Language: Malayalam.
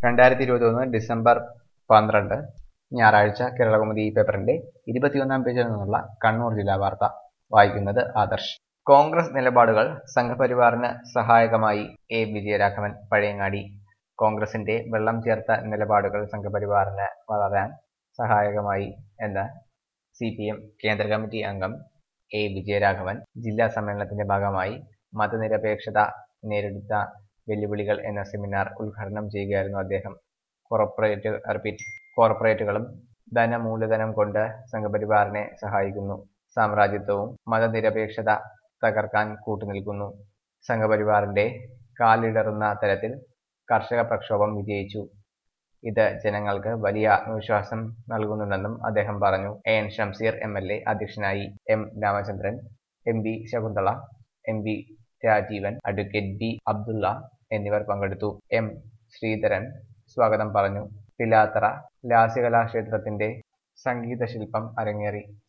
രണ്ടായിരത്തി ഇരുപത്തിയൊന്ന് ഡിസംബർ പന്ത്രണ്ട് ഞായറാഴ്ച കേരളകൗമുദി ഈ പേപ്പറിന്റെ ഇരുപത്തിയൊന്നാം പേജിൽ നിന്നുള്ള കണ്ണൂർ ജില്ലാ വാർത്ത വായിക്കുന്നത് ആദർശ് കോൺഗ്രസ് നിലപാടുകൾ സംഘപരിവാറിന് സഹായകമായി എ വിജയരാഘവൻ പഴയങ്ങാടി കോൺഗ്രസിന്റെ വെള്ളം ചേർത്ത നിലപാടുകൾ സംഘപരിവാറിന് വളരാൻ സഹായകമായി എന്ന് സി പി എം കേന്ദ്ര കമ്മിറ്റി അംഗം എ വിജയരാഘവൻ ജില്ലാ സമ്മേളനത്തിന്റെ ഭാഗമായി മതനിരപേക്ഷത നേരിടുന്ന വെല്ലുവിളികൾ എന്ന സെമിനാർ ഉദ്ഘാടനം ചെയ്യുകയായിരുന്നു അദ്ദേഹം കോർപ്പറേറ്റ് റിപ്പീറ്റ് കോർപ്പറേറ്റുകളും ധനമൂലധനം കൊണ്ട് സംഘപരിവാറിനെ സഹായിക്കുന്നു സാമ്രാജ്യത്വവും മതനിരപേക്ഷത തകർക്കാൻ കൂട്ടുനിൽക്കുന്നു സംഘപരിവാറിന്റെ കാലിടറുന്ന തരത്തിൽ കർഷക പ്രക്ഷോഭം വിജയിച്ചു ഇത് ജനങ്ങൾക്ക് വലിയ ആത്മവിശ്വാസം നൽകുന്നുണ്ടെന്നും അദ്ദേഹം പറഞ്ഞു A N Shamseer M L A അധ്യക്ഷനായി M Ramachandran M P Shakuntala M P Rajeevan advocate B Abdulla എന്നിവർ പങ്കെടുത്തു എം ശ്രീധരൻ സ്വാഗതം പറഞ്ഞു പിലാത്തറ ലാസ്യകലാക്ഷേത്രത്തിന്റെ സംഗീത ശില്പം അരങ്ങേറി